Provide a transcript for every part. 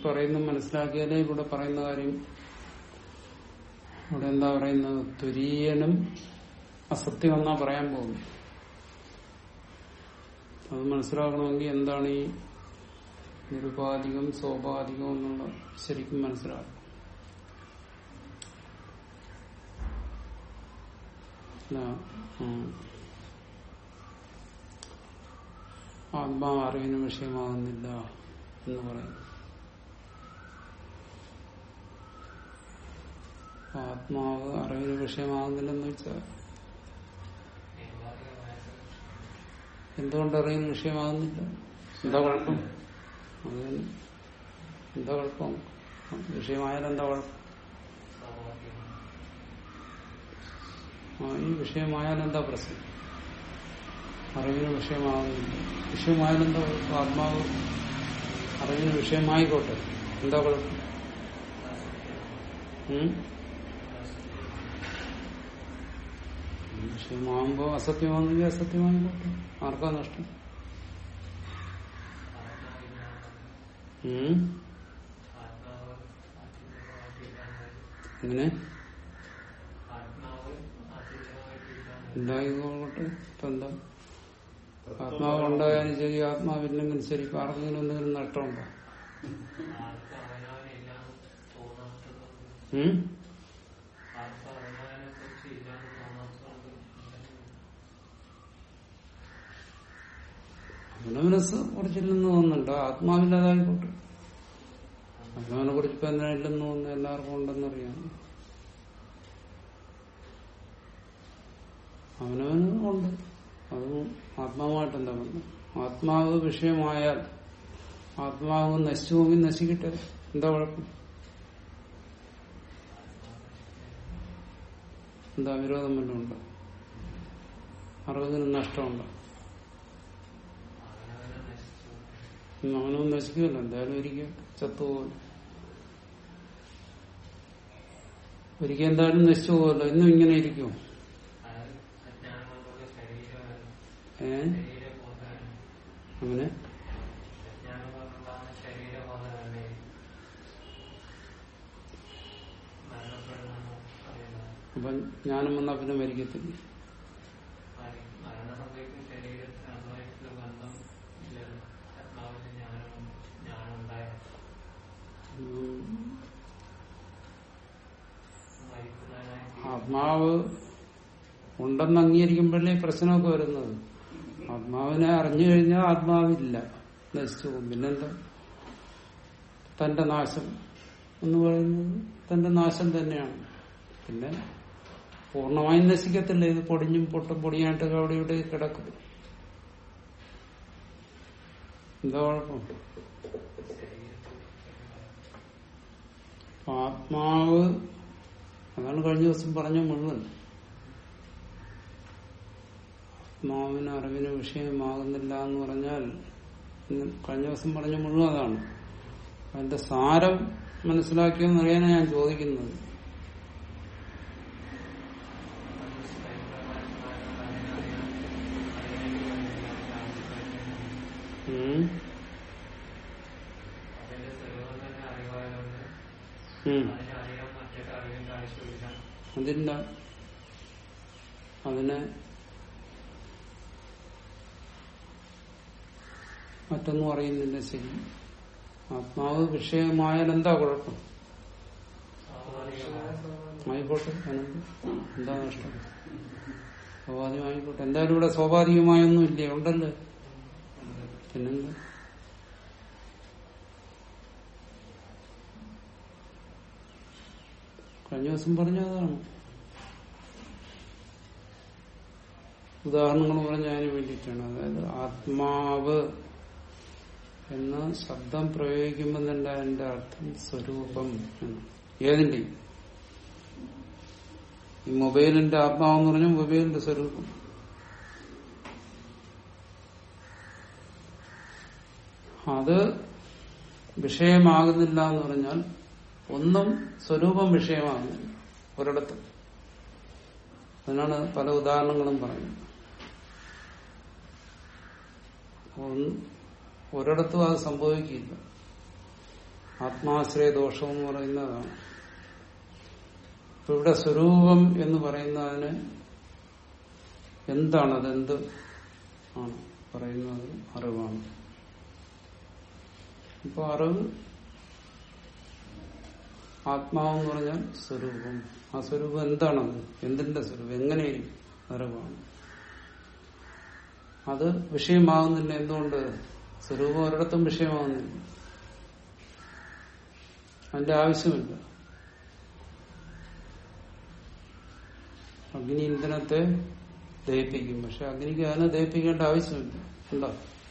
പറയുന്നത് മനസ്സിലാക്കിയാലേ ഇവിടെ പറയുന്ന കാര്യം ഇവിടെ എന്താ പറയുന്നത് തുരീയനും അസത്യം എന്നാ പറയാൻ പോകുന്നു അത് മനസ്സിലാക്കണമെങ്കിൽ എന്താണ് ഈ നിരുപാധികം സോപാധികം എന്നുള്ള ശരിക്കും മനസ്സിലാക്കണം ആ, ഉം. ആത്മാവ് അറിവിന് വിഷയമാകുന്നില്ല എന്ന് പറയുന്നു ആത്മാവ് അറിവിന് വിഷയമാകുന്നില്ലെന്ന് വെച്ചാൽ എന്തുകൊണ്ട് അറിവിന് വിഷയമാകുന്നില്ല എന്താ കുഴപ്പം അത് തന്നെ. എന്താ കുഴപ്പം വിഷയമായാലും എന്താ കുഴപ്പം ആ, ഈ വിഷയമായാലും എന്താ പ്രശ്നം അറിവിന് വിഷയമാകുന്നില്ല വിഷയമായാലും എന്താ കുഴപ്പം? ആത്മാവ് അറിവിന് വിഷയമായിക്കോട്ടെ എന്താ കുഴപ്പം ഉം? വിഷയമാകുമ്പോ അസത്യമാണെങ്കിൽ അസത്യമായിക്കോട്ടെ ആർക്കാ നഷ്ടം ഉം? എങ്ങനെ ഉണ്ടായിക്കോട്ടെ ഇപ്പൊ എന്താ ആത്മാവ് ഉണ്ടായാലും ശരി ആത്മാവില്ലെങ്കിലും ശരി ഇപ്പൊ ആർക്കെങ്കിലും എന്തെങ്കിലും നഷ്ടമുണ്ടോ ഉം? അവനവനെ കുറിച്ചില്ലെന്ന് തോന്നുന്നുണ്ടോ ആത്മാവില്ലാതായിക്കോട്ടെ അവനവനെ കുറിച്ച് ഇപ്പൊ എന്താ ഇല്ലെന്ന് തോന്നുന്നു എല്ലാവർക്കും ഉണ്ടെന്നറിയാം അവനവന് ഉണ്ട് അതും ആത്മാവുമായിട്ട് എന്താ ബന്ധം ആത്മാവ് വിഷയമായാൽ ആത്മാവ് നശിച്ചു പോയി നശിക്കട്ടെ എന്താ കുഴപ്പം എന്താ വിരോധം വല്ലതും ഉണ്ടോ അറിവിന് നഷ്ടമുണ്ടോ ഉം, അവനൊന്നും നശിക്കുമല്ലോ എന്തായാലും ഒരിക്കൽ ചത്തുപോകും ഒരിക്കൽ എന്തായാലും നശിച്ചു പോകുമല്ലോ ഇന്നും ഇങ്ങനെ ഇരിക്കും ഏ അങ്ങനെ അപ്പൊ ഞാനും വന്നാ പിന്നെ മരിക്കത്തില്ല ഉം. ആത്മാവ് ഉണ്ടെന്ന് അംഗീകരിക്കുമ്പോഴേ പ്രശ്നമൊക്കെ വരുന്നത് ആത്മാവിനെ അറിഞ്ഞു കഴിഞ്ഞാൽ ആത്മാവില്ല നശിച്ചു പോകും പിന്നെന്താ തന്റെ നാശം എന്ന് പറയുന്നത് തന്റെ നാശം തന്നെയാണ് പിന്നെ പൂർണ്ണമായും നശിക്കത്തില്ല ഇത് പൊടിഞ്ഞും പൊട്ടും പൊടിയായിട്ടൊക്കെ അവിടെ ഇവിടെ കിടക്കും എന്താ കുഴപ്പം അപ്പൊ ആത്മാവ് അതാണ് കഴിഞ്ഞ ദിവസം പറഞ്ഞ മുഴുവൻ ആത്മാവിന് അറിവിന് വിഷയമാകുന്നില്ല എന്ന് പറഞ്ഞാൽ ഇന്ന് കഴിഞ്ഞ ദിവസം പറഞ്ഞ മുഴുവൻ അതാണ് അതിന്റെ സാരം മനസ്സിലാക്കിയെന്ന് അറിയാനാണ് ഞാൻ ചോദിക്കുന്നത് ഉം. ഉം. അതില്ല അതിനെ മറ്റൊന്നും അറിയുന്നില്ല ശരി ആത്മാവ് വിഷയമായാൽ എന്താ കുഴപ്പം ആയിക്കോട്ടെ അതിനെന്ത്? എന്താ നഷ്ടം സ്വാഭാവികമായിക്കോട്ടെ എന്തായാലും ഇവിടെ സ്വാഭാവികമായൊന്നും ഇല്ലേ ഉണ്ടല്ലോ പിന്നെന്താ കഴിഞ്ഞ ദിവസം പറഞ്ഞതാണ് ഉദാഹരണങ്ങൾ പറഞ്ഞ അതിന് വേണ്ടിയിട്ടാണ് അതായത് ആത്മാവ് എന്ന ശബ്ദം പ്രയോഗിക്കുമ്പോൾ തന്നെ അതിന്റെ അർത്ഥം സ്വരൂപം എന്ന് ഏതിന്റെ ഈ മൊബൈലിന്റെ ആത്മാവെന്ന് പറഞ്ഞാൽ മൊബൈലിന്റെ സ്വരൂപം അത് വിഷയമാകുന്നില്ല എന്ന് പറഞ്ഞാൽ ഒന്നും സ്വരൂപം വിഷയമാകുന്നില്ല ഒരിടത്തും അതിനാണ് പല ഉദാഹരണങ്ങളും പറയുന്നത് ഒന്ന് ഒരിടത്തും അത് സംഭവിക്കില്ല ആത്മാശ്രയ ദോഷം എന്ന് പറയുന്നതാണ് ഇപ്പൊ ഇവിടെ സ്വരൂപം എന്ന് പറയുന്നതിന് എന്താണ് അതെന്ത് ആണ് പറയുന്നത് അറിവാണ് ഇപ്പൊ അറിവ് ആത്മാവെന്ന് പറഞ്ഞാൽ സ്വരൂപം ആ സ്വരൂപം എന്താണത് എന്തിന്റെ സ്വരൂപം എങ്ങനെയിരിക്കും അറിവാണ് അത് വിഷയമാകുന്നില്ല എന്തുകൊണ്ട് സ്വരൂപം ഒരിടത്തും വിഷയമാകുന്നില്ല അതിന്റെ ആവശ്യമില്ല അഗ്നി ഇന്ധനത്തെ ദഹിപ്പിക്കും പക്ഷെ അഗ്നിക്ക് അതിനെ ദഹിപ്പിക്കേണ്ട ആവശ്യമില്ല ഉണ്ടോ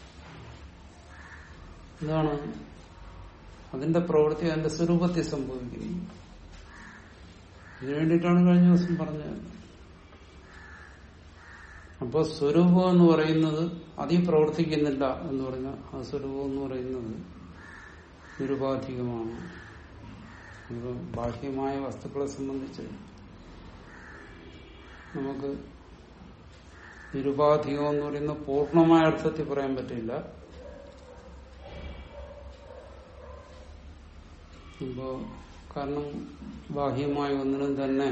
എന്താണ് അതിന്റെ പ്രവൃത്തി അതിന്റെ സ്വരൂപത്തിൽ സംഭവിക്കുന്നു ഇതിനു വേണ്ടിയിട്ടാണ് കഴിഞ്ഞ ദിവസം പറഞ്ഞത് അപ്പൊ സ്വരൂപം എന്ന് പറയുന്നത് അതി പ്രവർത്തിക്കുന്നില്ല എന്ന് പറഞ്ഞാൽ ആ സ്വരൂപം എന്ന് പറയുന്നത് നിരുപാധികമാണ് ഇപ്പൊ ബാഹ്യമായ വസ്തുക്കളെ സംബന്ധിച്ച് നമുക്ക് നിരുപാധികം എന്ന് പറയുന്ന പൂർണ്ണമായ അർത്ഥത്തിൽ പറയാൻ പറ്റില്ല ഇപ്പോ കാരണം ബാഹ്യമായ ഒന്നിനും തന്നെ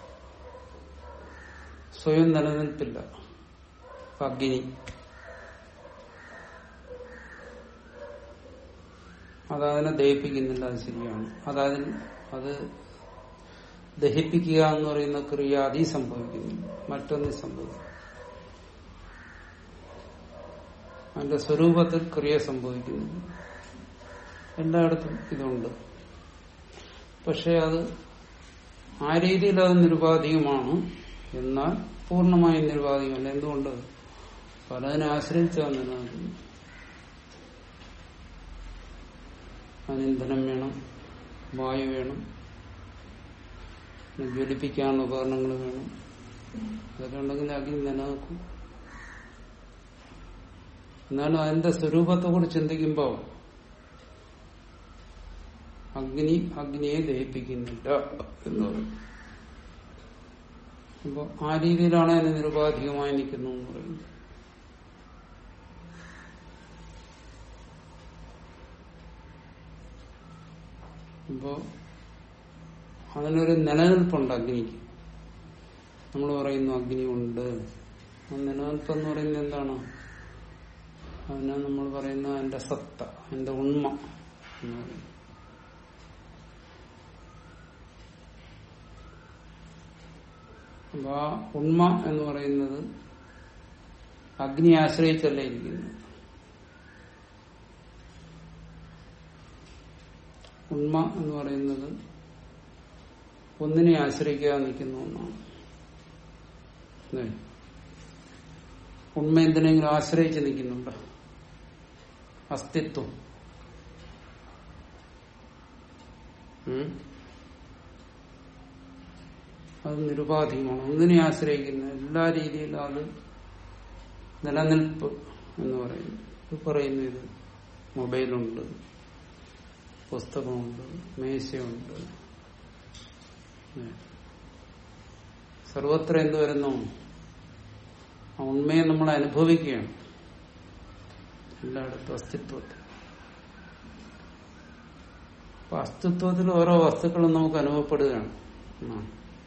സ്വയം നിലനിൽപ്പില്ല അഗ്നി അതതിനെ ദഹിപ്പിക്കുന്നില്ല അത് ശരിയാണ് അതതിൽ അത് ദഹിപ്പിക്കുക എന്ന് പറയുന്ന ക്രിയ അതി സംഭവിക്കുന്നില്ല മറ്റൊന്ന് സംഭവിക്കും അതിന്റെ സ്വരൂപത്തിൽ ക്രിയ സംഭവിക്കുന്നില്ല എല്ലായിടത്തും ഇതുണ്ട് പക്ഷെ അത് ആ രീതിയിൽ അത് നിരുപാധികമാണ് എന്നാൽ പൂർണ്ണമായും നിരുപാധികമല്ല എന്തുകൊണ്ട് പലതിനെ ആശ്രയിച്ചാണ് നിലനിൽക്കുന്നത് അതിന് ഇന്ധനം വേണം വായു വേണം പിന്നെ ജ്വലിപ്പിക്കാനുള്ള ഉപകരണങ്ങൾ വേണം അതൊക്കെ ഉണ്ടെങ്കിൽ അഗ്നി നിലനിൽക്കും എന്നാലും അതിന്റെ സ്വരൂപത്തെ കുറിച്ച് ചിന്തിക്കുമ്പോൾ അഗ്നി അഗ്നിയെ ദഹിപ്പിക്കുന്നില്ല എന്ന് പറയും അപ്പൊ ആ രീതിയിലാണ് അതിന് നിരുപാധികമായി നിൽക്കുന്നു എന്ന് പറയുന്നത് അപ്പോ അതിനൊരു നിലനിൽപ്പുണ്ട് അഗ്നിക്ക് നമ്മൾ പറയുന്നു അഗ്നി ഉണ്ട് ആ നിലനിൽപ്പ് എന്ന് പറയുന്നത് എന്താണ് അതിനെ നമ്മൾ പറയുന്ന എന്റെ സത്ത എന്റെ ഉണ്മ എന്ന് പറയുന്നത് അപ്പൊ ആ ഉണ്മ എന്ന് പറയുന്നത് അഗ്നി ആശ്രയിച്ചല്ല ഇരിക്കുന്നത് ഉണ്മ എന്ന് പറയുന്നത് ഒന്നിനെ ആശ്രയിക്കാതെ നിൽക്കുന്ന ഒന്നാണ് അല്ലേ? ഉണ്മ എന്തിനെങ്കിലും ആശ്രയിച്ച് നിൽക്കുന്നുണ്ട് അസ്തിത്വം ഉം? അത് നിരുപാധികമാണ് ഒന്നിനെ ആശ്രയിക്കുന്ന എല്ലാ രീതിയിലും അത് നിലനിൽപ്പ് എന്ന് പറയുന്നു ഇത് പറയുന്നു ഇത് മൊബൈലുണ്ട് പുസ്തകമുണ്ട് മേശയുണ്ട് ഏ. സർവത്ര എന്ത് വരുന്നു ആ ഉണ്മയെ നമ്മൾ അനുഭവിക്കുകയാണ് എല്ലായിടത്തും അസ്തിത്വത്തിൽ അപ്പൊ അസ്തിത്വത്തിൽ ഓരോ വസ്തുക്കളും നമുക്ക് അനുഭവപ്പെടുകയാണ് എന്നാണ്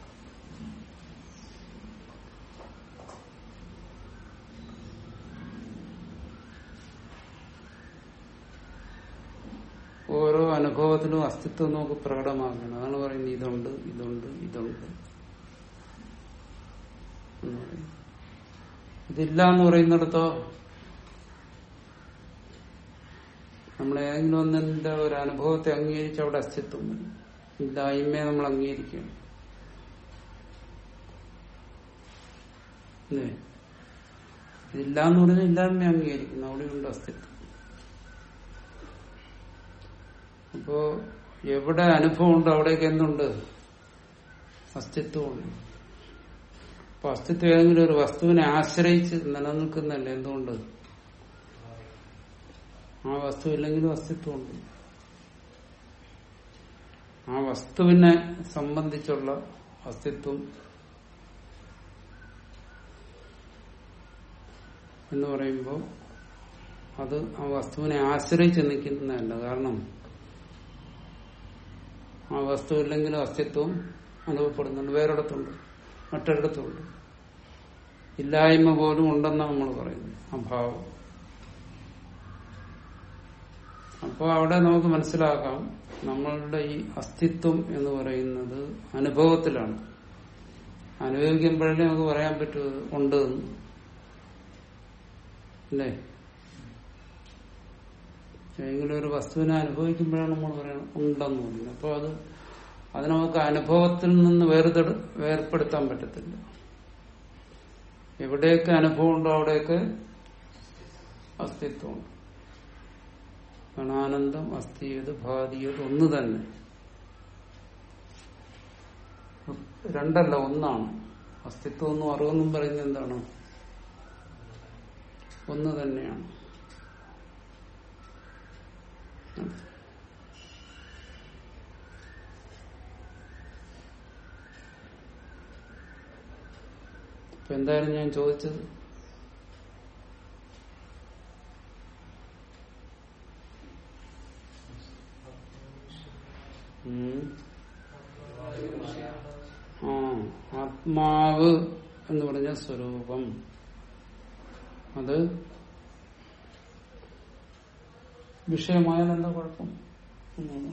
ഓരോ അനുഭവത്തിലും അസ്തിത്വം നമുക്ക് പ്രകടമാക്കണം അതാണ് പറയുന്നത് ഇതുണ്ട് ഇതുണ്ട് ഇതുണ്ട് എന്ന് പറയുന്നത്. ഇതില്ല എന്ന് പറയുന്നിടത്തോ നമ്മൾ ഏതെങ്കിലും ഒന്നിന്റെ ഒരു അനുഭവത്തെ അംഗീകരിച്ച് അവിടെ അസ്തിത്വം വരും ഇല്ലായ്മയെ നമ്മൾ അംഗീകരിക്കുകയാണ് അല്ലേ ഇതില്ല എന്ന് പറഞ്ഞാൽ ഇല്ലായ്മ അംഗീകരിക്കുന്നു അവിടെയുണ്ട് അസ്തിത്വം അപ്പോ എവിടെ അനുഭവം ഉണ്ടോ അവിടേക്ക് എന്തുണ്ട് അസ്തിത്വമുണ്ട് അപ്പൊ അസ്തിത്വം ഏതെങ്കിലും ഒരു വസ്തുവിനെ ആശ്രയിച്ച് നിലനിൽക്കുന്നതല്ല എന്തുകൊണ്ട് ആ വസ്തു ഇല്ലെങ്കിലും അസ്തിത്വമുണ്ട് ആ വസ്തുവിനെ സംബന്ധിച്ചുള്ള അസ്തിത്വം എന്ന് പറയുമ്പോൾ അത് ആ വസ്തുവിനെ ആശ്രയിച്ച് നിൽക്കുന്നതല്ല കാരണം ആ വസ്തു ഇല്ലെങ്കിലും അസ്തിത്വം അനുഭവപ്പെടുന്നുണ്ട് വേറൊരിടത്തുണ്ട് മറ്റൊരിടത്തുണ്ട് ഇല്ലായ്മ പോലും ഉണ്ടെന്നാണ് നമ്മൾ പറയുന്നത് അഭാവം അപ്പോൾ അവിടെ നമുക്ക് മനസ്സിലാക്കാം നമ്മളുടെ ഈ അസ്തിത്വം എന്ന് പറയുന്നത് അനുഭവത്തിലാണ് അനുഭവിക്കുമ്പോഴേ നമുക്ക് പറയാൻ പറ്റൂ ഉണ്ട് എന്ന്. അല്ലേ ഏതെങ്കിലും ഒരു വസ്തുവിനെ അനുഭവിക്കുമ്പോഴാണ് നമ്മൾ പറയണം ഉണ്ടെന്ന് പറയുന്നത് അപ്പോൾ അത് അത് നമുക്ക് അനുഭവത്തിൽ നിന്ന് വേർതെടു വേർപ്പെടുത്താൻ പറ്റത്തില്ല എവിടെയൊക്കെ അനുഭവം ഉണ്ടോ അവിടെയൊക്കെ അസ്തിത്വമുണ്ട് കാരണം ആനന്ദം അസ്ഥിയത് ഭാതിയത് ഒന്ന് തന്നെ രണ്ടല്ല ഒന്നാണ് അസ്തിത്വം എന്നും അറിവെന്നും പറയുന്നത് എന്താണ് ഒന്ന് തന്നെയാണ് ഇപ്പൊ എന്തായാലും ഞാൻ ചോദിച്ചത് ഉം. ആ ആത്മാവ് എന്ന് പറഞ്ഞ സ്വരൂപം അത് വിഷയമായാൽ എന്താ കുഴപ്പം ഒന്നുമില്ല.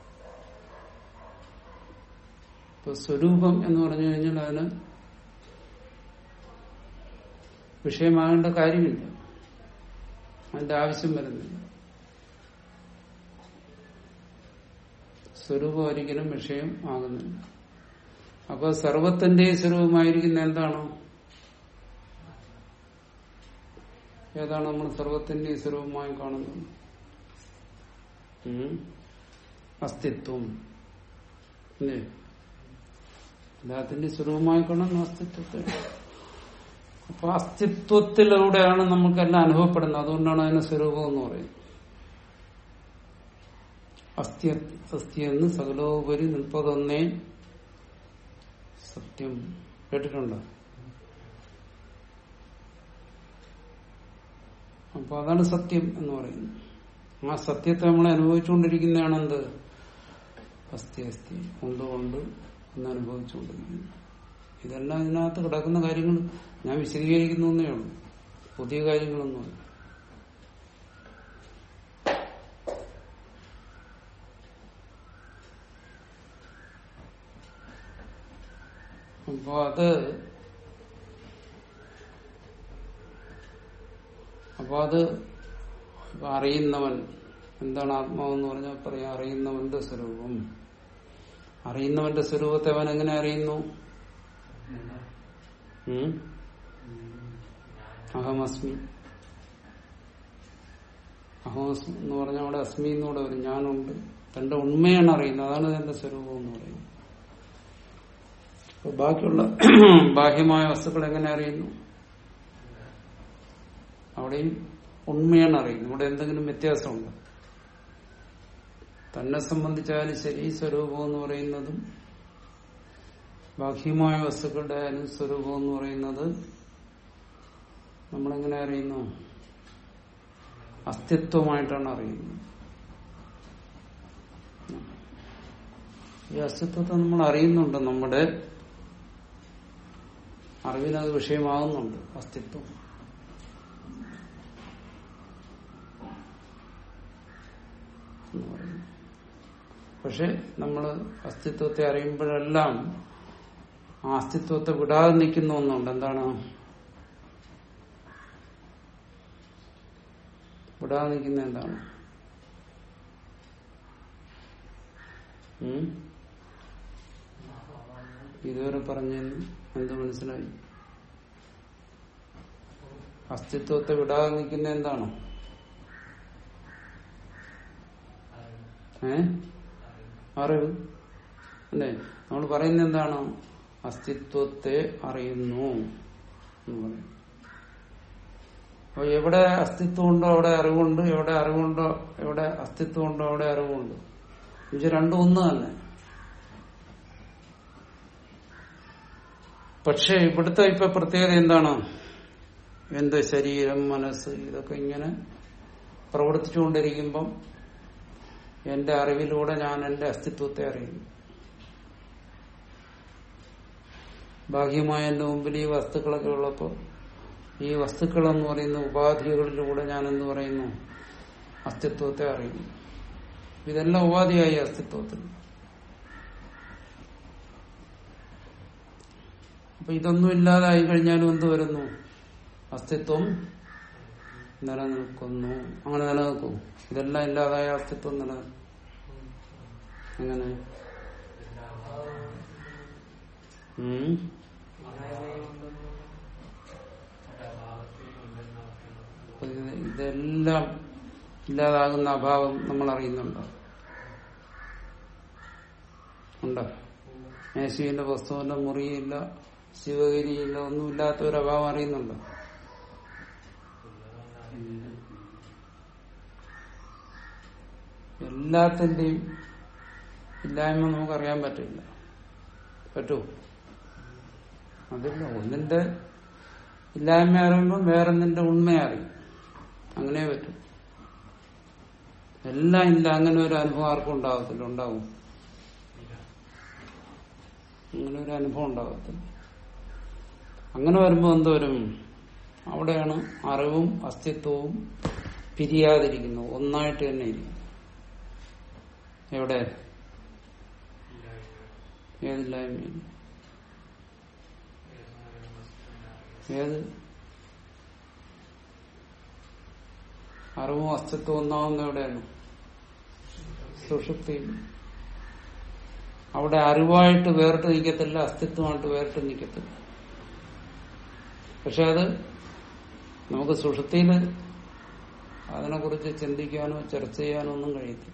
ഇപ്പൊ സ്വരൂപം എന്ന് പറഞ്ഞു കഴിഞ്ഞാൽ അതിന് വിഷയമാകേണ്ട കാര്യമില്ല അതിന്റെ ആവശ്യം വരുന്നില്ല സ്വരൂപം ഒരിക്കലും വിഷയം ആകുന്നില്ല അപ്പൊ സർവത്തിന്റെ സ്വരൂപമായിരിക്കുന്ന എന്താണ് ഏതാണ് നമ്മൾ സർവത്തിന്റെ സ്വരൂപമായി കാണുന്നത് ഉം? അസ്തിത്വം അല്ലേ എല്ലാത്തിന്റെ സ്വരൂപമായി കാണുന്ന അസ്തിത്വത്തെ അപ്പൊ അസ്തിത്വത്തിലൂടെയാണ് നമുക്കെല്ലാം അനുഭവപ്പെടുന്നത് അതുകൊണ്ടാണ് അതിന് സ്വരൂപം എന്ന് പറയുന്നത് അസ്ഥി അസ്ഥി എന്ന് സകലോപരി നിൽപ്പതൊന്നേ സത്യം കേട്ടിട്ടുണ്ടോ അപ്പൊ അതാണ് സത്യം എന്ന് പറയുന്നത് ആ സത്യത്തെ നമ്മൾ അനുഭവിച്ചുകൊണ്ടിരിക്കുന്നതാണ് എന്ത് അസ്ഥി അസ്ഥി കൊണ്ടുകൊണ്ട് എന്ന് അനുഭവിച്ചുകൊണ്ടിരിക്കുന്നു ഇതെല്ലാം ഇതിനകത്ത് കിടക്കുന്ന കാര്യങ്ങൾ ഞാൻ വിശദീകരിക്കുന്നു എന്നേ ഉള്ളൂ പുതിയ കാര്യങ്ങളൊന്നുമല്ല അപ്പൊ അത് അപ്പൊ അത് ഇപ്പൊ അറിയുന്നവൻ എന്താണ് ആത്മാവെന്ന് പറഞ്ഞാൽ പറയാം അറിയുന്നവന്റെ സ്വരൂപം അറിയുന്നവന്റെ സ്വരൂപത്തെ അവൻ എങ്ങനെ അറിയുന്നു ഉം? അഹമസ്മി അഹമസ്മി എന്ന് പറഞ്ഞാൽ അവിടെ അസ്മി എന്നൂടെ വരും ഞാനുണ്ട് തന്റെ ഉണ്മയാണ് അറിയുന്നത് അതാണ് തന്റെ സ്വരൂപം എന്ന് പറയുന്നത് അപ്പൊ ബാക്കിയുള്ള ബാഹ്യമായ വസ്തുക്കൾ എങ്ങനെ അറിയുന്നു അവിടെയും ഉണ്മയാണ് അറിയുന്നത് ഇവിടെ എന്തെങ്കിലും വ്യത്യാസമുണ്ട് തന്നെ സംബന്ധിച്ചാലും ശരി സ്വരൂപം എന്ന് പറയുന്നതും ബാഹ്യമായ വസ്തുക്കളുടെ ആയാലും സ്വരൂപം എന്ന് പറയുന്നത് നമ്മളെങ്ങനെ അറിയുന്നു അസ്തിത്വമായിട്ടാണ് അറിയുന്നത് ഈ അസ്തിത്വത്തെ നമ്മൾ അറിയുന്നുണ്ട് നമ്മുടെ അറിവിനത് വിഷയമാകുന്നുണ്ട് അസ്തിത്വം എന്ന് പറയുന്നു പക്ഷെ നമ്മൾ അസ്തിത്വത്തെ അറിയുമ്പോഴെല്ലാം ആ അസ്തിത്വത്തെ വിടാതെ നിൽക്കുന്ന ഒന്നുണ്ട് എന്താണ് വിടാതെ നിൽക്കുന്ന എന്താണ് ഉം? ഇതുവരെ പറഞ്ഞതിന് എന്ത് മനസ്സിലായി അസ്തിത്വത്തെ വിടാതെ നിൽക്കുന്ന എന്താണ് ഏ അറിവ് അല്ലേ നമ്മൾ പറയുന്നത് എന്താണ് അസ്തിത്വത്തെ അറിയുന്നു എന്ന് പറയും അപ്പൊ എവിടെ അസ്തിത്വം ഉണ്ടോ അവിടെ അറിവുണ്ട് എവിടെ അറിവുണ്ടോ എവിടെ അസ്തിത്വം ഉണ്ടോ അവിടെ അറിവുണ്ട് ഇത് രണ്ടും ഒന്ന് തന്നെ പക്ഷെ ഇവിടുത്തെ ഇപ്പൊ പ്രത്യേകത എന്താണ് എന്റെ ശരീരം മനസ്സ് ഇതൊക്കെ ഇങ്ങനെ പ്രവർത്തിച്ചുകൊണ്ടിരിക്കുമ്പം എന്റെ അറിവിലൂടെ ഞാൻ എന്റെ അസ്തിത്വത്തെ അറിയുന്നു ബാഹ്യമായ എന്റെ മുമ്പിൽ ഈ വസ്തുക്കളൊക്കെ ഉള്ളപ്പോൾ ഈ വസ്തുക്കൾ എന്ന് പറയുന്ന ഉപാധികളിലൂടെ ഞാൻ എന്ന് പറയുന്നു അസ്തിത്വത്തെ അറിയുന്നു ഇതെല്ലാം ഉപാധിയായി അസ്തിത്വത്തിൽ അപ്പൊ ഇതൊന്നും ഇല്ലാതായി കഴിഞ്ഞാലും എന്ത് വരുന്നു അസ്തിത്വം നിലനിൽക്കുന്നു അങ്ങനെ നിലനിൽക്കും ഇതെല്ലാം ഇല്ലാതായ അസ്തിത്വം നിലനിൽക്കും എങ്ങനെ ഉം അപ്പൊ ഇത് ഇതെല്ലാം ഇല്ലാതാകുന്ന അഭാവം നമ്മൾ അറിയുന്നുണ്ടോ ഉണ്ടോ മേശയില്ല വസ്തുവില്ല മുറിയില്ല ശിവഗിരിയില്ല ഒന്നുമില്ലാത്ത ഒരു അഭാവം അറിയുന്നുണ്ടോ എല്ലാത്തിന്റെയും ഇല്ലായ്മ നമുക്കറിയാൻ പറ്റില്ല പറ്റൂ അതില്ല ഒന്നിന്റെ ഇല്ലായ്മ അറിയുമ്പോൾ വേറൊന്നിന്റെ ഉണ്മ അറിയും അങ്ങനെ പറ്റും എല്ലാം ഇല്ല അങ്ങനെ ഒരു അനുഭവം ആർക്കും ഉണ്ടാകത്തില്ല ഉണ്ടാവും അങ്ങനെ ഒരു അനുഭവം ഉണ്ടാകത്തില്ല അങ്ങനെ വരുമ്പോൾ എന്തോരും അവിടെയാണ് അറിവും അസ്തിത്വവും പിരിയാതിരിക്കുന്നത് ഒന്നായിട്ട് തന്നെ ഇരിക്കും എവിടെ ഏതില്ലായ്മയിൽ ഏത് അറിവും അസ്തിത്വം ഒന്നാവുന്ന എവിടെയാണ് സുഷുപ്തിയിൽ അവിടെ അറിവായിട്ട് വേറിട്ട് നിൽക്കത്തില്ല അസ്തിത്വമായിട്ട് വേറിട്ട് നിൽക്കത്തില്ല പക്ഷെ അത് നമുക്ക് സുഷുപ്തിയിൽ അതിനെക്കുറിച്ച് ചിന്തിക്കാനോ ചർച്ച ചെയ്യാനോ ഒന്നും കഴിയത്തില്ല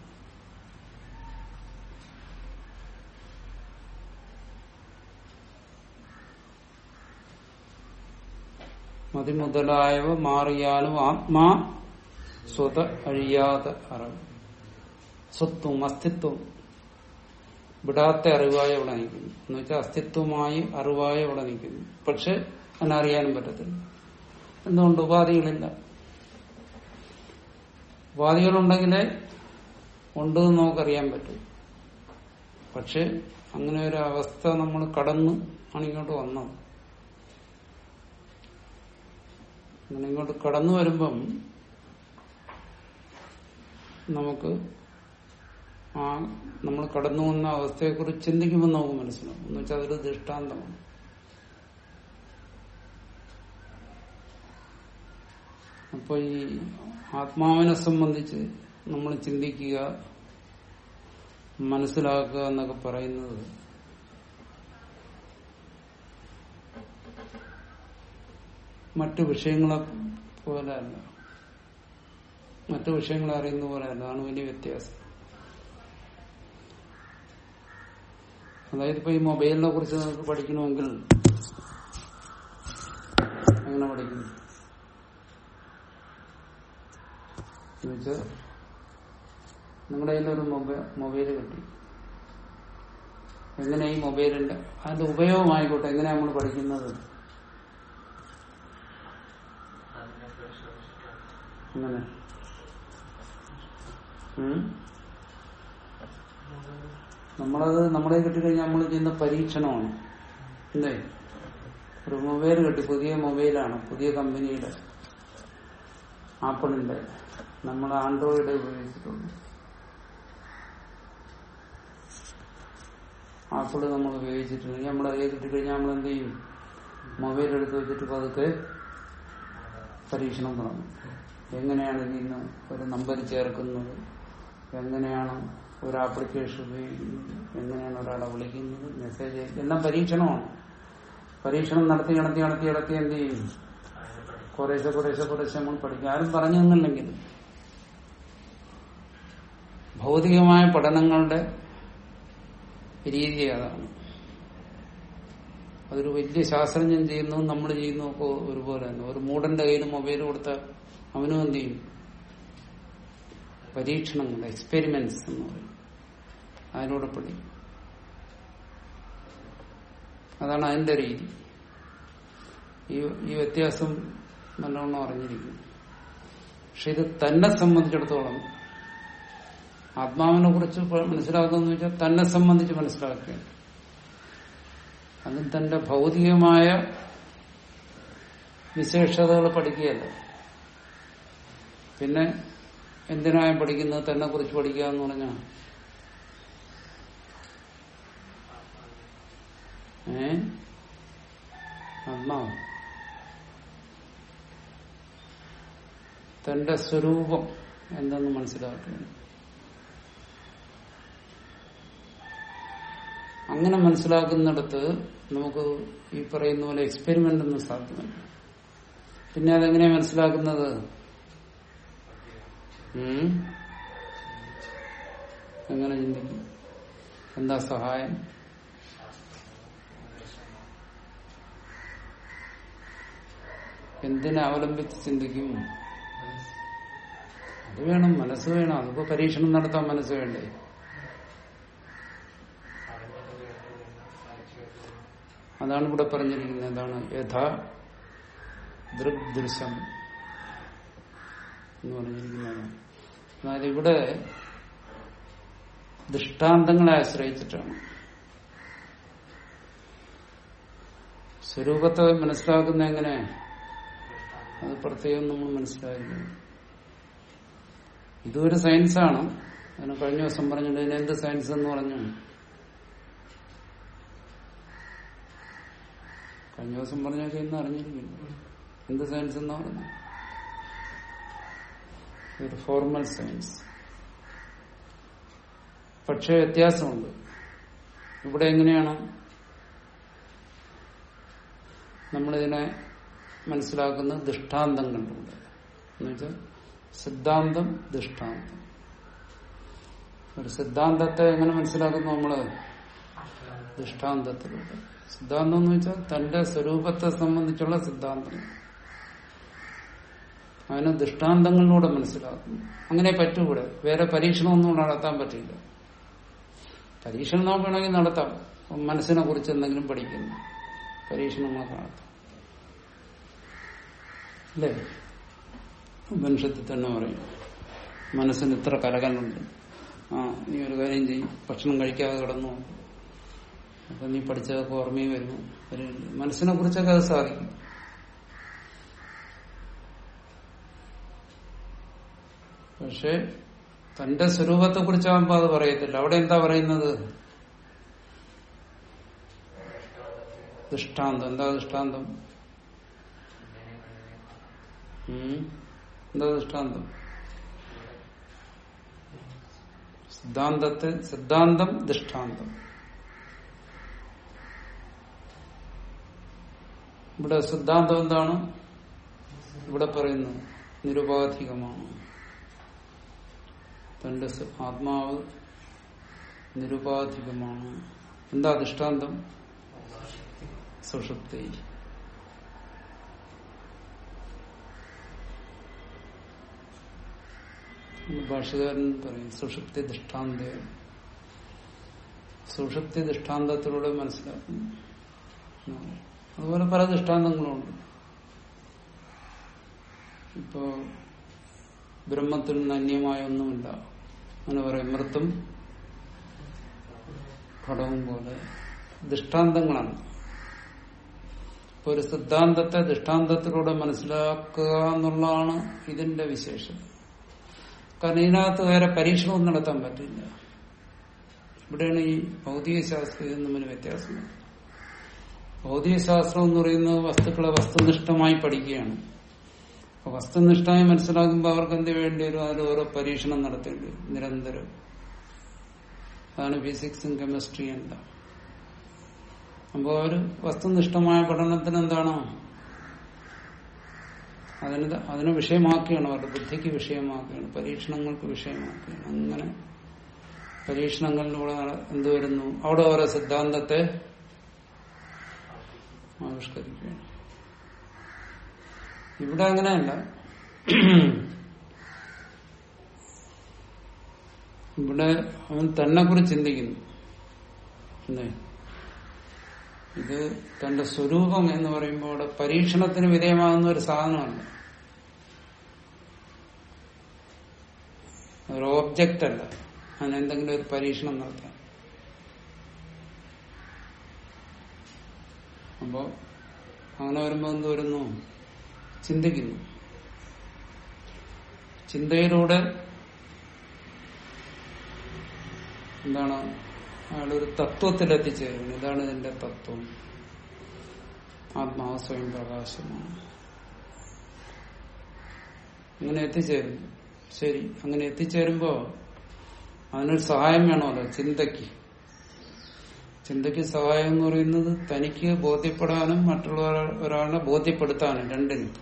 മതിമുതലായവ മാറിയാലും ആത്മാ സ്വത അഴിയാത്ത അറിവ് സ്വത്വം അസ്തിത്വം വിടാത്ത അറിവായി അവിടെ നിൽക്കുന്നു എന്ന് വെച്ചാൽ അസ്തിത്വമായി അറിവായി അവിടെ നിൽക്കുന്നു പക്ഷെ അതിനെ അറിയാനും പറ്റത്തില്ല എന്തുകൊണ്ട് ഉപാധികളില്ല ഉപാധികളുണ്ടെങ്കിലേ ഉണ്ട് എന്ന് നമുക്കറിയാൻ പറ്റും പക്ഷെ അങ്ങനെ ഒരു അവസ്ഥ നമ്മൾ കടന്ന് ആണ് ഇങ്ങോട്ട് വന്നത് അങ്ങനെ ഇങ്ങോട്ട് കടന്നു വരുമ്പം നമുക്ക് ആ നമ്മൾ കടന്നു വന്ന അവസ്ഥയെക്കുറിച്ച് ചിന്തിക്കുമ്പോൾ നമുക്ക് മനസ്സിലാവും എന്ന് വെച്ചാൽ അതൊരു ദൃഷ്ടാന്തമാണ് അപ്പൊ ഈ ആത്മാവിനെ സംബന്ധിച്ച് നമ്മൾ ചിന്തിക്കുക മനസ്സിലാക്കുക എന്നൊക്കെ പറയുന്നത് മറ്റു വിഷയങ്ങളെ പോലെ അല്ല മറ്റു വിഷയങ്ങളെ അറിയുന്ന പോലെ അല്ല അതാണ് വലിയ വ്യത്യാസം അതായത് ഇപ്പൊ ഈ മൊബൈലിനെ കുറിച്ച് നമുക്ക് പഠിക്കണമെങ്കിൽ എങ്ങനെ പഠിക്കുന്നു എന്നുവെച്ചാൽ നിങ്ങളുടെ കയ്യിലൊരു മൊബൈൽ മൊബൈല് കിട്ടി എങ്ങനെ ഈ മൊബൈലിന്റെ അതിന്റെ ഉപയോഗമായിക്കോട്ടെ എങ്ങനെയാ നമ്മൾ പഠിക്കുന്നത് അങ്ങനെ ഉം? നമ്മളത് നമ്മളെ കിട്ടിക്കഴിഞ്ഞാൽ നമ്മൾ ചെയ്യുന്ന പരീക്ഷണമാണ് അല്ലേ ഒരു മൊബൈൽ കിട്ടി പുതിയ മൊബൈലാണ് പുതിയ കമ്പനിയുടെ ആപ്പിളിന്റെ നമ്മൾ ആൻഡ്രോയിഡ് ഉപയോഗിച്ചിട്ടുണ്ട് ആപ്പിള് നമ്മൾ ഉപയോഗിച്ചിട്ടുണ്ടെങ്കിൽ നമ്മൾ അതേ കിട്ടിക്കഴിഞ്ഞാൽ നമ്മൾ എന്ത് ചെയ്യും മൊബൈൽ എടുത്ത് വെച്ചിട്ട് പതുക്കെ പരീക്ഷണം തുടങ്ങും എങ്ങനെയാണ് ഇതിൽ നിന്ന് ഒരു നമ്പർ ചേർക്കുന്നത് എങ്ങനെയാണ് ഒരു ആപ്ലിക്കേഷൻ ഉപയോഗിക്കുന്നത് എങ്ങനെയാണ് ഒരാളെ വിളിക്കുന്നത് മെസ്സേജ് അയക്കുന്നത് എല്ലാം പരീക്ഷണമാണ് പരീക്ഷണം നടത്തി നടത്തി നടത്തി നടത്തി എന്ത് ചെയ്യും കുറേശ്ശെ കുറേശ്ശെ കുറേശ്ശെ നമ്മൾ പഠിക്കും ആരും പറഞ്ഞു തന്നില്ലെങ്കിൽ ഭൗതികമായ പഠനങ്ങളുടെ രീതി അതാണ് അതൊരു വലിയ ശാസ്ത്രജ്ഞൻ ചെയ്യുന്നതും നമ്മൾ ചെയ്യുന്നതും ഒക്കെ ഒരുപോലെ തന്നെ ഒരു മൂടന്റെ കയ്യിൽ മൊബൈൽ കൊടുത്താൽ അവനും എന്ത് ചെയ്യും പരീക്ഷണങ്ങൾ എക്സ്പെരിമെന്റ്സ് എന്ന് പറയും അതിലൂടെ പഠിക്കും അതാണ് അതിന്റെ രീതി ഈ ഈ വ്യത്യാസം നല്ലവണ്ണം അറിഞ്ഞിരിക്കും പക്ഷെ ഇത് തന്നെ സംബന്ധിച്ചിടത്തോളം ആത്മാവിനെ കുറിച്ച് മനസ്സിലാക്കുന്ന വെച്ചാൽ തന്നെ സംബന്ധിച്ച് മനസ്സിലാക്കുകയാണ് അതും തന്റെ ഭൗതികമായ വിശേഷതകൾ പഠിക്കുകയല്ല പിന്നെ എന്തിനാണ് പഠിക്കുന്നത് തന്നെ കുറിച്ച് പഠിക്കുക എന്ന് പറഞ്ഞാൽ ഏ ആത്മാവ് തന്റെ സ്വരൂപം എന്തെന്ന് മനസ്സിലാക്കുകയാണ് അങ്ങനെ മനസ്സിലാക്കുന്നിടത്ത് നമുക്ക് ഈ പറയുന്ന പോലെ എക്സ്പെരിമെന്റ് ഒന്നും സാധ്യമല്ല പിന്നെ അതെങ്ങനെയാ മനസ്സിലാക്കുന്നത് ഉം? എങ്ങനെ ചിന്തിക്കും എന്താ സഹായം എന്തിനെ അവലംബിച്ച് ചിന്തിക്കും അത് വേണം മനസ്സ് വേണം അതിപ്പോ പരീക്ഷണം നടത്താൻ മനസ്സ് വേണ്ടേ അതാണ് ഇവിടെ പറഞ്ഞിരിക്കുന്നത് എന്താണ് യഥാ ദൃഗ്ദൃശ്യം എന്ന് പറഞ്ഞിരിക്കുന്നത് അതായത് ഇവിടെ ദൃഷ്ടാന്തങ്ങളെ ആശ്രയിച്ചിട്ടാണ് സ്വരൂപത്തെ മനസ്സിലാക്കുന്ന എങ്ങനെ അത് പ്രത്യേകം നമ്മൾ മനസ്സിലാക്കുന്നു ഇതൊരു സയൻസാണ് അതിന് കഴിഞ്ഞ ദിവസം പറഞ്ഞിട്ട് ഇതിന് എന്ത് സയൻസ് എന്ന് പറഞ്ഞു കഴിഞ്ഞ ദിവസം പറഞ്ഞൊക്കെ ഇന്ന് അറിഞ്ഞിരിക്കുന്നു എന്ത് സയൻസ് എന്നാ പറഞ്ഞു ഒരു ഫോർമൽ സയൻസ് പക്ഷേ വ്യത്യാസമുണ്ട് ഇവിടെ എങ്ങനെയാണ് നമ്മളിതിനെ മനസ്സിലാക്കുന്നത് ദൃഷ്ടാന്തം കണ്ടുകൊണ്ട് എന്നുവെച്ചാൽ സിദ്ധാന്തം ദൃഷ്ടാന്തം ഒരു സിദ്ധാന്തത്തെ എങ്ങനെ മനസ്സിലാക്കുന്നു നമ്മള് ദൃഷ്ടാന്തത്തിലൂടെ സിദ്ധാന്തം എന്ന് വെച്ചാൽ തന്റെ സ്വരൂപത്തെ സംബന്ധിച്ചുള്ള സിദ്ധാന്തം അതിന് ദൃഷ്ടാന്തങ്ങളിലൂടെ മനസ്സിലാക്കുന്നു അങ്ങനെ പറ്റൂടെ വേറെ പരീക്ഷണമൊന്നും നടത്താൻ പറ്റില്ല പരീക്ഷണം നമുക്ക് വേണമെങ്കിൽ നടത്താം മനസ്സിനെ കുറിച്ച് എന്തെങ്കിലും പഠിക്കുന്നു പരീക്ഷണങ്ങളൊക്കെ നടത്താം അല്ലേ മനുഷ്യത്തിൽ തന്നെ പറയും മനസ്സിന് ഇത്ര കലകലുണ്ട് ആ നീ ഒരു കാര്യം ചെയ്യും ഭക്ഷണം കഴിക്കാതെ കിടന്നു അപ്പൊ നീ പഠിച്ചതൊക്കെ ഓർമ്മയും വരുന്നു ഒരു മനസ്സിനെ കുറിച്ചൊക്കെ അത് സാധിക്കും പക്ഷെ തന്റെ സ്വരൂപത്തെ കുറിച്ചാകുമ്പോ അത് പറയത്തില്ല അവിടെ എന്താ പറയുന്നത് ദൃഷ്ടാന്തം എന്താ ദൃഷ്ടാന്തം ഉം. എന്താ ദൃഷ്ടാന്തം സിദ്ധാന്തത്തെ സിദ്ധാന്തം ദൃഷ്ടാന്തം ഇവിടെ സിദ്ധാന്തം എന്താണ് ഇവിടെ പറയുന്നത് നിരുപാധികമാണ് തന്റെ സ- ആത്മാവ് നിരുപാധികമാണ് എന്താ ദൃഷ്ടാന്തം സുഷുപ്തി ഭാഷകാരൻ പറയും സുഷുപ്തി ദൃഷ്ടാന്ത സുഷുപ്തി ദൃഷ്ടാന്തത്തിലൂടെ മനസ്സിലാക്കുന്നു അതുപോലെ പല ദൃഷ്ടാന്തങ്ങളുണ്ട് ഇപ്പോ ബ്രഹ്മത്തിൽ നിന്ന് അന്യമായ ഒന്നുമില്ല അങ്ങനെ പറയും മൃത്തും ഘടവും പോലെ ദൃഷ്ടാന്തങ്ങളാണ് ഇപ്പൊ ഒരു സിദ്ധാന്തത്തെ ദൃഷ്ടാന്തത്തിലൂടെ മനസ്സിലാക്കുക എന്നുള്ളതാണ് ഇതിന്റെ വിശേഷം കാരണം ഇതിനകത്ത് വേറെ പരീക്ഷണവും നടത്താൻ പറ്റില്ല ഇവിടെയാണ് ഈ ഭൗതിക ശാസ്ത്രം തമ്മിൽ വ്യത്യാസം ഭൗതിക ശാസ്ത്രം എന്ന് പറയുന്നത് വസ്തുക്കളെ വസ്തുനിഷ്ഠമായി പഠിക്കുകയാണ് അപ്പൊ വസ്തുനിഷ്ഠമായി മനസ്സിലാക്കുമ്പോൾ അവർക്ക് എന്ത് വേണ്ടി വരും അതിൽ ഓരോ പരീക്ഷണം നടത്തേണ്ടി വരും നിരന്തരം അതാണ് ഫിസിക്സും കെമിസ്ട്രിയും എല്ലാം അപ്പോൾ അവർ വസ്തുനിഷ്ഠമായ പഠനത്തിന് എന്താണ് അതിന് ത- അതിനെ വിഷയമാക്കുകയാണ് അവരുടെ ബുദ്ധിക്ക് വിഷയമാക്കുകയാണ് പരീക്ഷണങ്ങൾക്ക് വിഷയമാക്കുകയാണ് അങ്ങനെ പരീക്ഷണങ്ങളിലൂടെ നട- എന്ത് വരുന്നു അവിടെ ഓരോ സിദ്ധാന്തത്തെ ആവിഷ്കരിക്കുകയാണ് ഇവിടെ അങ്ങനെയല്ല ഇവിടെ അവൻ തന്നെ കുറിച്ച് ചിന്തിക്കുന്നു അല്ലേ ഇത് തന്റെ സ്വരൂപം എന്ന് പറയുമ്പോൾ അവിടെ പരീക്ഷണത്തിന് വിധേയമാകുന്ന ഒരു സാധനമല്ല ഒരു ഓബ്ജക്റ്റ് അല്ല അങ്ങനെ എന്തെങ്കിലും ഒരു പരീക്ഷണം നടത്താൻ അപ്പോ അങ്ങനെ വരുമ്പോ എന്ത് വരുന്നു ചിന്തിക്കുന്നു ചിന്തയിലൂടെ എന്താണ് അയാളൊരു തത്വത്തിൽ എത്തിച്ചേരുന്നു ഇതാണ് ഇതിന്റെ തത്വം ആത്മാവ് സ്വയം പ്രകാശമാണ് അങ്ങനെ എത്തിച്ചേരുന്നു ശരി അങ്ങനെ എത്തിച്ചേരുമ്പോ അതിനൊരു സഹായം വേണമല്ലോ ചിന്തയ്ക്ക് ചിന്തയ്ക്ക് സഹായം എന്ന് പറയുന്നത് തനിക്ക് ബോധ്യപ്പെടാനും മറ്റുള്ള ഒരാളെ ബോധ്യപ്പെടുത്താനും രണ്ടിനും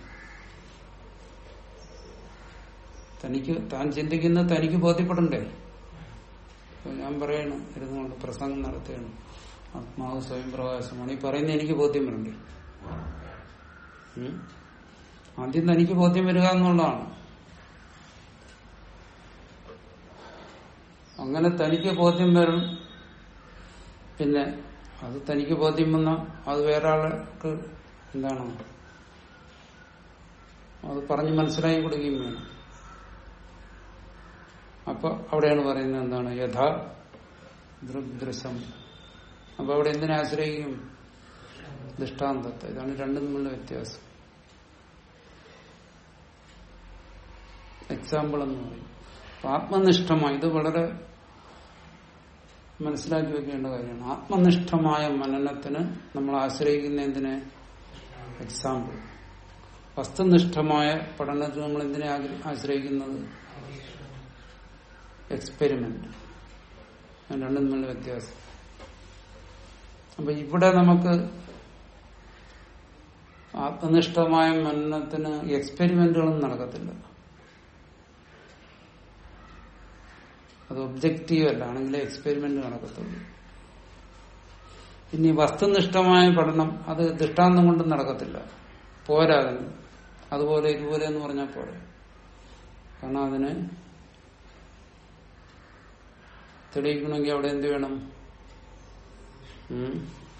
തനിക്ക് താൻ ചിന്തിക്കുന്നത് തനിക്ക് ബോധ്യപ്പെടണ്ടേ ഇപ്പൊ ഞാൻ പറയണം ഇരുന്നുകൊണ്ട് പ്രസംഗം നടത്തുകയാണ് ആത്മാവ് സ്വയം പ്രകാശമാണ് ഈ പറയുന്നത് എനിക്ക് ബോധ്യം വരണ്ടേ ഉം? ആദ്യം തനിക്ക് ബോധ്യം വരിക എന്നുള്ളതാണ് അങ്ങനെ തനിക്ക് ബോധ്യം വരും പിന്നെ അത് തനിക്ക് ബോധ്യം വന്ന അത് വേറെ ആൾക്ക് എന്താണ് അത് പറഞ്ഞ് മനസ്സിലാക്കി കൊടുക്കുകയും വേണം അപ്പൊ അവിടെയാണ് പറയുന്നത് എന്താണ് യഥാ ദൃഗ്ദൃശം അപ്പൊ അവിടെ എന്തിനെ ആശ്രയിക്കും ദൃഷ്ടാന്തത്തെ ഇതാണ് രണ്ടും തമ്മിലുള്ള വ്യത്യാസം എക്സാമ്പിൾ എന്ന് പറയും അപ്പൊ ആത്മനിഷ്ഠമായി ഇത് വളരെ മനസ്സിലാക്കി വെക്കേണ്ട കാര്യമാണ് ആത്മനിഷ്ഠമായ മനനത്തിന് നമ്മൾ ആശ്രയിക്കുന്ന എന്തിനെ എക്സാമ്പിൾ വസ്തുനിഷ്ഠമായ പഠനത്തിന് നമ്മൾ എന്തിനെ ആഗ്ര- ആശ്രയിക്കുന്നത് എക്സ്പെരിമെന്റ് രണ്ടും തമ്മിലുള്ള വ്യത്യാസം അപ്പൊ ഇവിടെ നമുക്ക് ആത്മനിഷ്ഠമായ മനനത്തിന് എക്സ്പെരിമെന്റുകളൊന്നും നടക്കത്തില്ല അത് ഒബ്ജക്റ്റീവ് അല്ല ആണെങ്കിൽ എക്സ്പെരിമെന്റ് നടക്കത്തുള്ളൂ ഇനി വസ്തുനിഷ്ഠമായ പഠനം അത് ദൃഷ്ടാന്തം കൊണ്ടും നടക്കത്തില്ല പോരാ അതിന് അതുപോലെ ഇതുപോലെ എന്ന് പറഞ്ഞാൽ പോരെ കാരണം അതിന് തെളിയിക്കണമെങ്കിൽ അവിടെ എന്ത് വേണം ഉം?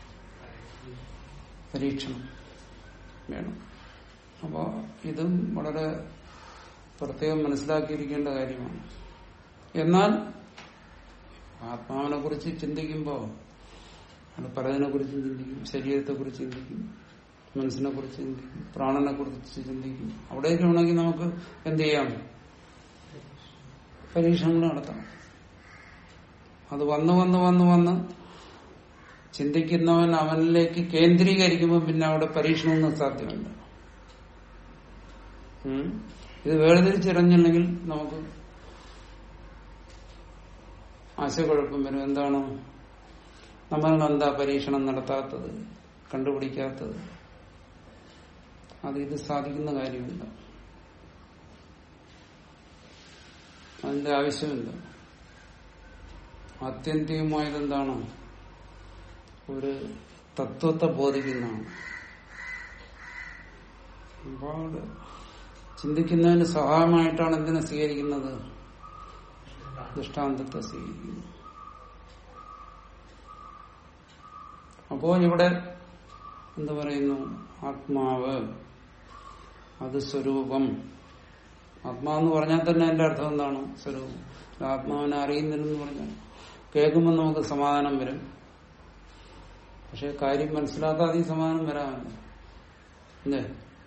പരീക്ഷണം വേണം അപ്പോ ഇതും വളരെ പ്രത്യേകം മനസ്സിലാക്കിയിരിക്കേണ്ട കാര്യമാണ് എന്നാൽ ആത്മാവിനെ കുറിച്ച് ചിന്തിക്കുമ്പോൾ അത് പലതിനെ കുറിച്ച് ചിന്തിക്കും ശരീരത്തെ കുറിച്ച് ചിന്തിക്കും മനസ്സിനെ കുറിച്ച് ചിന്തിക്കും പ്രാണനെ കുറിച്ച് ചിന്തിക്കും അവിടേക്ക് വേണമെങ്കിൽ നമുക്ക് എന്ത് ചെയ്യാം പരീക്ഷണങ്ങൾ നടത്താം അത് വന്ന് വന്ന് വന്ന് വന്ന് ചിന്തിക്കുന്നവൻ അവനിലേക്ക് കേന്ദ്രീകരിക്കുമ്പോൾ പിന്നെ അവിടെ പരീക്ഷണമൊന്നും സാധ്യമല്ല ഉം. ഇത് വേർതിരിച്ചറിഞ്ഞില്ലെങ്കിൽ നമുക്ക് ആശയക്കുഴപ്പം വരും എന്താണ് നമ്മൾ എന്താ പരീക്ഷണം നടത്താത്തത് കണ്ടുപിടിക്കാത്തത് അത് ഇത് സാധിക്കുന്ന കാര്യമില്ല അതിന്റെ ആവശ്യമില്ല ആത്യന്തികമായത് എന്താണ് ഒരു തത്വത്തെ ബോധിക്കുന്നതാണ് ഒരുപാട് ചിന്തിക്കുന്നതിന് സഹായമായിട്ടാണ് എന്തിനെ സ്വീകരിക്കുന്നത് ദൃഷ്ടാന്തത്തെ സ്വീകരിക്കുന്നു അപ്പോ ഇവിടെ എന്ത് പറയുന്നു ആത്മാവ് അത് സ്വരൂപം ആത്മാവെന്ന് പറഞ്ഞാൽ തന്നെ എന്റെ അർത്ഥം എന്താണ് സ്വരൂപം ആത്മാവിനെ അറിയുന്നില്ലെന്ന് പറഞ്ഞാൽ കേൾക്കുമ്പോൾ നമുക്ക് സമാധാനം വരും പക്ഷെ കാര്യം മനസ്സിലാക്കാതെ ഈ സമാധാനം വരാമല്ലോ അല്ലേ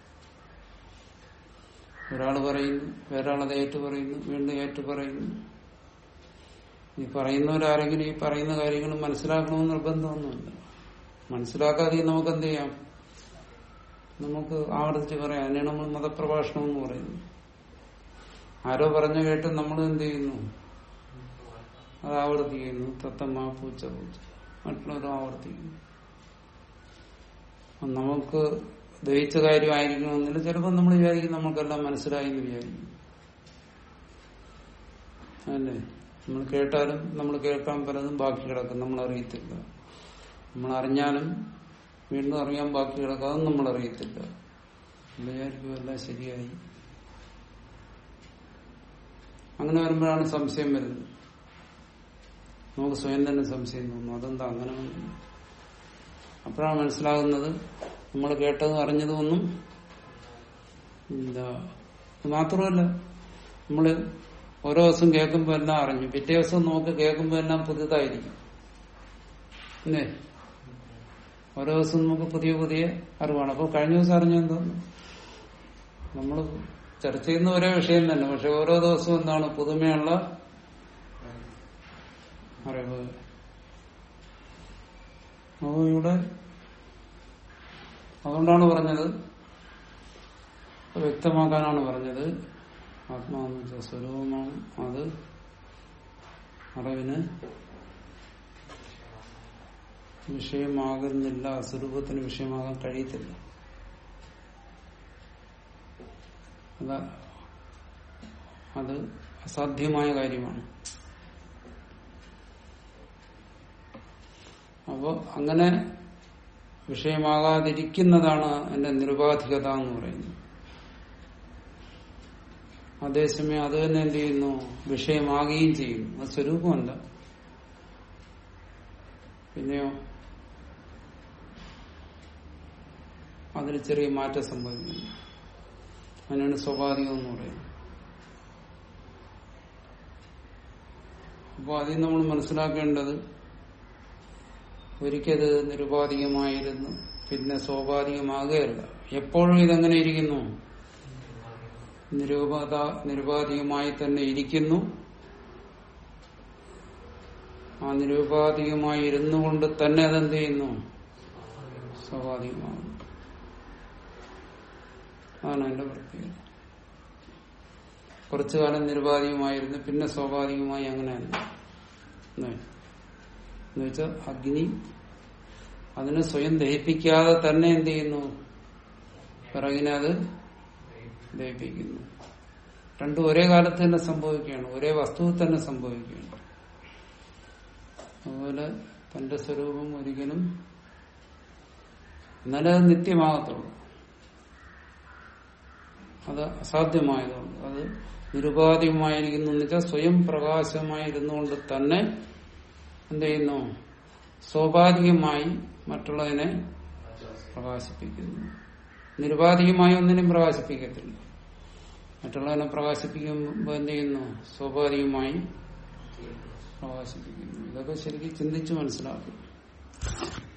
ഒരാൾ പറയുന്നു വേറൊരാളത് ഏറ്റു പറയുന്നു വീണ്ടും ഏറ്റു പറയുന്നു ഈ പറയുന്നവരാരെങ്കിലും ഈ പറയുന്ന കാര്യങ്ങൾ മനസ്സിലാക്കണമെന്ന് നിർബന്ധമൊന്നുമില്ല മനസ്സിലാക്കാതെ നമുക്ക് എന്ത് ചെയ്യാം നമുക്ക് ആവർത്തിച്ച് പറയാം അതിനാണ് നമ്മൾ മതപ്രഭാഷണം എന്ന് പറയുന്നത് ആരോ പറഞ്ഞു കേട്ട് നമ്മൾ എന്ത് ചെയ്യുന്നു അത് ആവർത്തിക്കുന്നു തത്തമ്മ പൂച്ച പൂച്ച മറ്റുള്ളവരും ആവർത്തിക്കുന്നു അപ്പൊ നമുക്ക് ദഹിച്ച കാര്യമായിരിക്കണമെന്നില്ല ചിലപ്പോൾ നമ്മൾ വിചാരിക്കും നമുക്കെല്ലാം മനസ്സിലായി എന്ന് വിചാരിക്കും അല്ലേ നമ്മൾ കേട്ടാലും നമ്മൾ കേൾക്കാൻ പലതും ബാക്കി കിടക്കും നമ്മൾ അറിയത്തില്ല നമ്മൾ അറിഞ്ഞാലും വീണ്ടും അറിയാൻ ബാക്കി കിടക്കും അതും നമ്മൾ അറിയത്തില്ല നമ്മൾ വിചാരിക്കും എല്ലാം ശരിയായി അങ്ങനെ വരുമ്പോഴാണ് സംശയം വരുന്നത് നമുക്ക് സ്വയം തന്നെ സംശയം തോന്നുന്നു അതെന്താ അങ്ങനെ വന്നു? അപ്പോഴാണ് മനസ്സിലാകുന്നത് നമ്മൾ കേട്ടതും അറിഞ്ഞതും ഒന്നും എന്താ ഇത് മാത്രമല്ല നമ്മള് ഓരോ ദിവസം കേൾക്കുമ്പോൾ എല്ലാം അറിഞ്ഞു പിറ്റേ ദിവസം നോക്ക് കേൾക്കുമ്പോൾ എല്ലാം പുതുതായിരിക്കും അല്ലേ ഓരോ ദിവസം നമുക്ക് പുതിയ പുതിയ അറിവാണ് അപ്പോൾ കഴിഞ്ഞ ദിവസം അറിഞ്ഞെന്തോ നമ്മൾ ചർച്ച ചെയ്യുന്ന ഒരേ വിഷയം തന്നെ പക്ഷെ ഓരോ ദിവസവും എന്താണ് പുതുമയുള്ള അറിവ് അപ്പോൾ ഇവിടെ അതുകൊണ്ടാണ് പറഞ്ഞത് വ്യക്തമാക്കാനാണ് പറഞ്ഞത് ആത്മാവെന്ന് വെച്ചാൽ സ്വരൂപമാണ് അത് അറിവിന് വിഷയമാകുന്നില്ല സ്വരൂപത്തിന് വിഷയമാകാൻ കഴിയത്തില്ല അതാ അത് അസാധ്യമായ കാര്യമാണ് അപ്പോ അങ്ങനെ വിഷയമാകാതിരിക്കുന്നതാണ് എന്റെ നിരുപാധികത എന്ന് പറയുന്നത് അതേസമയം അത് തന്നെ എന്ത് ചെയ്യുന്നു വിഷയമാകുകയും ചെയ്യും അത് സ്വരൂപമല്ല പിന്നെയോ അതിന് ചെറിയ മാറ്റം സംഭവിക്കുന്നു അതിനാണ് സ്വാഭാവികം എന്ന് പറയുന്നത് അപ്പോൾ അതിൽ നമ്മൾ മനസ്സിലാക്കേണ്ടത് ഒരിക്കത് നിരുപാധികമായിരുന്നു പിന്നെ സ്വാഭാവികമാകുകയല്ല എപ്പോഴും ഇതെങ്ങനെ ഇരിക്കുന്നു നിരൂപത നിരുപാധികമായി തന്നെ ഇരിക്കുന്നു ആ നിരുപാധികമായി ഇരുന്നു കൊണ്ട് തന്നെ അതെന്ത് ചെയ്യുന്നു സ്വാഭാവികമാകുന്നു അതാണ് എന്റെ പ്രത്യേകത കുറച്ചു കാലം നിരുപാധികമായിരുന്നു പിന്നെ സ്വാഭാവികമായി അങ്ങനെയല്ല എന്നുവെച്ചാൽ അഗ്നി അതിനെ സ്വയം ദഹിപ്പിക്കാതെ തന്നെ എന്ത് ചെയ്യുന്നു പിറകിനെ അത് ദഹിപ്പിക്കുന്നു രണ്ടും ഒരേ കാലത്ത് തന്നെ സംഭവിക്കുകയാണ് ഒരേ വസ്തുവിൽ തന്നെ സംഭവിക്കുകയാണ് അതുപോലെ തന്റെ സ്വരൂപം ഒരിക്കലും എന്നാലേ അത് നിത്യമാകത്തുള്ളൂ അത് അസാധ്യമായതുകൊണ്ട് അത് നിരുപാധികമായിരിക്കുന്നു എന്ന് വെച്ചാൽ സ്വയം പ്രകാശമായിരുന്നുകൊണ്ട് തന്നെ എന്ത് ചെയ്യുന്നു സ്വാഭാവികമായി മറ്റുള്ളതിനെ പ്രകാശിപ്പിക്കുന്നു നിരുപാധികമായി ഒന്നിനും പ്രകാശിപ്പിക്കത്തില്ല മറ്റുള്ളതിനെ പ്രകാശിപ്പിക്കുമ്പോൾ എന്ത് ചെയ്യുന്നു സ്വാഭാവികമായി പ്രകാശിപ്പിക്കുന്നു ഇതൊക്കെ ശരിക്കും ചിന്തിച്ച് മനസ്സിലാക്കും